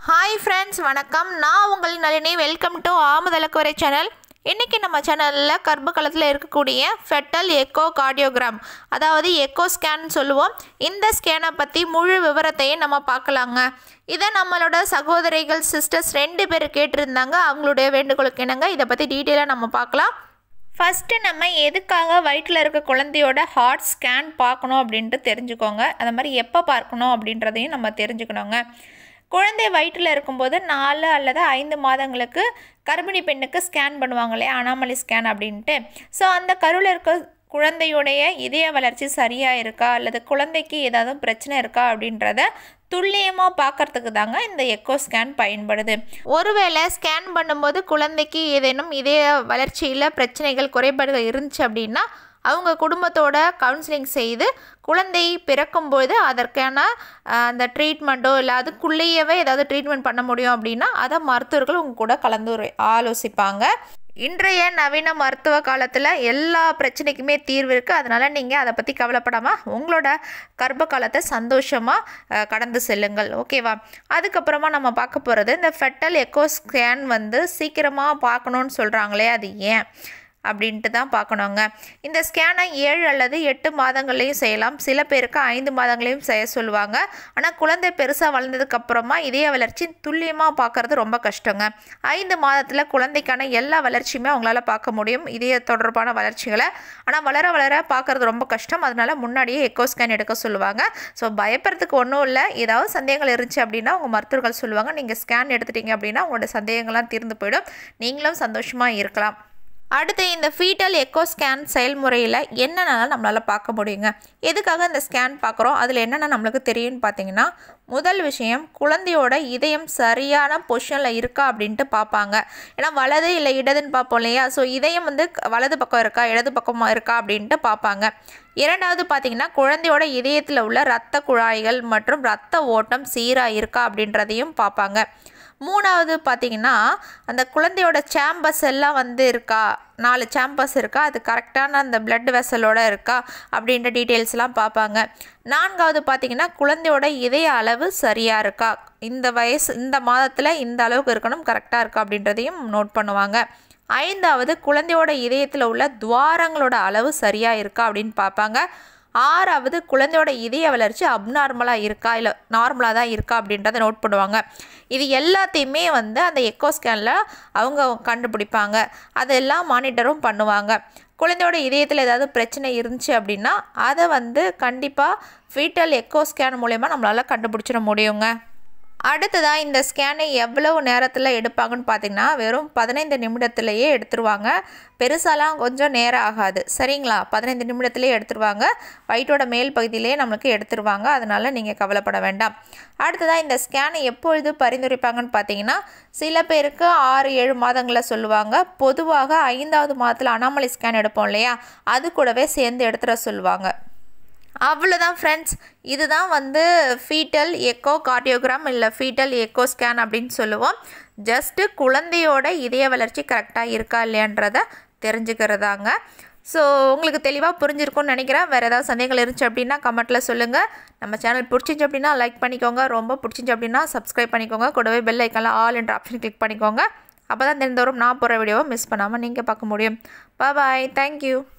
hi friends வணக்கம் நான் உங்கள் நளினி வெல்கம் டு ஆமுதலக்குவரை சேனல் இன்றைக்கி நம்ம சேனலில் கர்ப்ப காலத்தில் இருக்கக்கூடிய ஃபெட்டல் எக்கோ கார்டியோகிராம் அதாவது எக்கோ ஸ்கேன் சொல்லுவோம் இந்த ஸ்கேனை பற்றி முழு விவரத்தையும் நம்ம பார்க்கலாங்க இதை நம்மளோட சகோதரிகள் சிஸ்டர்ஸ் ரெண்டு பேர் கேட்டிருந்தாங்க அவங்களுடைய வேண்டுகோளுக்கு என்னங்க இதை பற்றி டீட்டெயிலாக நம்ம பார்க்கலாம் ஃபஸ்ட்டு நம்ம எதுக்காக வயிற்றில் இருக்க குழந்தையோட ஹார்ட் ஸ்கேன் பார்க்கணும் அப்படின்ட்டு தெரிஞ்சுக்கோங்க அது மாதிரி எப்போ பார்க்கணும் அப்படின்றதையும் நம்ம தெரிஞ்சுக்கணுங்க குழந்தை வயிற்றில் இருக்கும்போது நாலு அல்லது ஐந்து மாதங்களுக்கு கர்ப்பிணி பெண்ணுக்கு ஸ்கேன் பண்ணுவாங்க இல்லையா அனாமலி ஸ்கேன் அப்படின்ட்டு ஸோ அந்த கருவில் இருக்க குழந்தையுடைய இதய வளர்ச்சி சரியாக இருக்கா அல்லது குழந்தைக்கு ஏதாவது பிரச்சனை இருக்கா அப்படின்றத துல்லியமாக பார்க்கறதுக்கு தாங்க இந்த எக்கோ ஸ்கேன் பயன்படுது ஒருவேளை ஸ்கேன் பண்ணும்போது குழந்தைக்கு ஏதேனும் இதய வளர்ச்சியில் பிரச்சனைகள் குறைபாடுகள் இருந்துச்சு அப்படின்னா அவங்க குடும்பத்தோட கவுன்சிலிங் செய்து குழந்தை பிறக்கும்போது அதற்கான அஹ், அந்த ட்ரீட்மெண்ட்டோ இல்லை அதுக்குள்ளேயவே ஏதாவது ட்ரீட்மெண்ட் பண்ண முடியும் அப்படின்னா அதை மருத்துவர்கள் உங்க கூட கலந்து ஆலோசிப்பாங்க இன்றைய நவீன மருத்துவ காலத்தில் எல்லா பிரச்சனைக்குமே தீர்வு இருக்குது அதனால் நீங்கள் அதை பற்றி கவலைப்படாமல் உங்களோட கர்ப்ப காலத்தை சந்தோஷமாக கடந்து செல்லுங்கள் ஓகேவா அதுக்கப்புறமா நம்ம பார்க்க போகிறது இந்த ஃபெட்டல் எக்கோ ஸ்கேன் வந்து சீக்கிரமாக பார்க்கணுன்னு சொல்கிறாங்களே அது ஏன் அப்படின்ட்டு தான் பார்க்கணுங்க இந்த ஸ்கேனை ஏழு அல்லது எட்டு மாதங்கள்லையும் செய்யலாம் சில பேருக்கு ஐந்து மாதங்களையும் செய்ய சொல்லுவாங்க ஆனால் குழந்தை பெருசாக வளர்ந்ததுக்கப்புறமா இதய வளர்ச்சி துல்லியமாக பார்க்கறது ரொம்ப கஷ்டங்க ஐந்து மாதத்தில் குழந்தைக்கான எல்லா வளர்ச்சியுமே அவங்களால பார்க்க முடியும் இதய தொடர்பான வளர்ச்சிகளை ஆனால் வளர வளர பார்க்கறது ரொம்ப கஷ்டம் அதனால முன்னாடியே எக்கோ ஸ்கேன் எடுக்க சொல்லுவாங்க ஸோ பயப்படுறதுக்கு ஒன்றும் இல்லை ஏதாவது சந்தேகங்கள் இருந்துச்சு அப்படின்னா உங்கள் மருத்துவர்கள் சொல்லுவாங்க நீங்கள் ஸ்கேன் எடுத்துட்டீங்க அப்படின்னா உங்களோட சந்தேகங்கள்லாம் தீர்ந்து போயிடும் நீங்களும் சந்தோஷமாக இருக்கலாம் அடுத்து இந்த ஃபீட்டல் எக்கோ ஸ்கேன் செயல்முறையில் என்னென்னலாம் நம்மளால் பார்க்க முடியுங்க எதுக்காக இந்த ஸ்கேன் பார்க்குறோம் அதில் என்னென்ன நம்மளுக்கு தெரியும்னு பார்த்தீங்கன்னா முதல் விஷயம் குழந்தையோட இதயம் சரியான பொசிஷனில் இருக்கா அப்படின்ட்டு பார்ப்பாங்க ஏன்னா வலது இல்லை இடதுன்னு பார்ப்போம் இல்லையா ஸோ இதயம் வந்து க- வலது பக்கம் இருக்கா இடது பக்கமாக இருக்கா அப்படின்ட்டு பார்ப்பாங்க இரண்டாவது பார்த்தீங்கன்னா குழந்தையோட இதயத்தில் உள்ள இரத்த குழாய்கள் மற்றும் இரத்த ஓட்டம் சீராக இருக்கா அப்படின்றதையும் பார்ப்பாங்க மூணாவது பார்த்தீங்கன்னா அந்த குழந்தையோட சேம்பஸ் எல்லாம் வந்து இருக்கா நாலு சேம்பஸ் இருக்கா அது கரெக்டான அந்த பிளட் வெசலோட இருக்கா அப்படின்ற டீட்டெயில்ஸ்லாம் பார்ப்பாங்க நான்காவது பார்த்தீங்கன்னா குழந்தையோட இதய அளவு சரியாக இருக்கா இந்த வயசு இந்த மாதத்தில் இந்த அளவுக்கு இருக்கணும் கரெக்டாக இருக்கா அப்படின்றதையும் நோட் பண்ணுவாங்க ஐந்தாவது குழந்தையோட இதயத்தில் உள்ள துவாரங்களோட அளவு சரியாக இருக்கா அப்படின்னு பார்ப்பாங்க ஆறாவது குழந்தையோட இதய வளர்ச்சி அப்நார்மலாக இருக்கா இல்லை நார்மலாக தான் இருக்கா அப்படின்றத நோட் பண்ணுவாங்க இது எல்லாத்தையுமே வந்து அந்த எக்கோ ஸ்கேனில் அவங்க கண்டுபிடிப்பாங்க அதெல்லாம் மானிட்டரும் பண்ணுவாங்க குழந்தையோட இதயத்தில் ஏதாவது பிரச்சனை இருந்துச்சு அப்படின்னா அதை வந்து கண்டிப்பாக ஃபீட்டல் எக்கோ ஸ்கேன் மூலயமா நம்மளால் கண்டுபிடிச்சிட முடியுங்க அடுத்ததாக இந்த ஸ்கேனை எவ்வளவு நேரத்தில் எடுப்பாங்கன்னு பார்த்தீங்கன்னா வெறும் பதினைந்து நிமிடத்திலேயே எடுத்துருவாங்க பெருசாலாம் கொஞ்சம் நேரம் ஆகாது சரிங்களா பதினைந்து நிமிடத்திலேயே எடுத்துருவாங்க வயிற்றோட மேல் பகுதியிலேயே நம்மளுக்கு எடுத்துருவாங்க அதனால் நீங்கள் கவலைப்பட வேண்டாம் அடுத்ததாக இந்த ஸ்கேனை எப்பொழுது பரிந்துரைப்பாங்கன்னு பார்த்தீங்கன்னா சில பேருக்கு ஆறு ஏழு மாதங்களில் சொல்லுவாங்க பொதுவாக ஐந்தாவது மாதத்தில் அனாமலி ஸ்கேன் எடுப்போம் இல்லையா அது கூடவே சேர்ந்து எடுத்துட சொல்லுவாங்க அவ்வளோதான் ஃப்ரெண்ட்ஸ் இதுதான் வந்து ஃபீட்டல் எக்கோ கார்டியோகிராம் இல்லை ஃபீட்டல் எக்கோ ஸ்கேன் அப்படின்னு சொல்லுவோம் ஜஸ்ட்டு குழந்தையோட இதய வளர்ச்சி கரெக்டாக இருக்கா இல்லையான்றத தெரிஞ்சுக்கிறதாங்க ஸோ உங்களுக்கு தெளிவாக புரிஞ்சிருக்கும்னு நினைக்கிறேன் வேறு ஏதாவது சந்தேகங்கள் இருந்துச்சு அப்படின்னா கமெண்ட்டில் சொல்லுங்கள் நம்ம சேனல் பிடிச்சிச்சு அப்படின்னா லைக் பண்ணிக்கோங்க ரொம்ப பிடிச்சிச்சு அப்படின்னா சப்ஸ்கிரைப் பண்ணிக்கோங்க கூடவே பெல் ஐக்கனில் ஆல் என்ற ஆப்ஷன் கிளிக் பண்ணிக்கோங்க அப்போ தான் தினந்தோறும் நான் போகிற வீடியோவை மிஸ் பண்ணாமல் நீங்கள் பார்க்க முடியும் பாய் தேங்க்யூ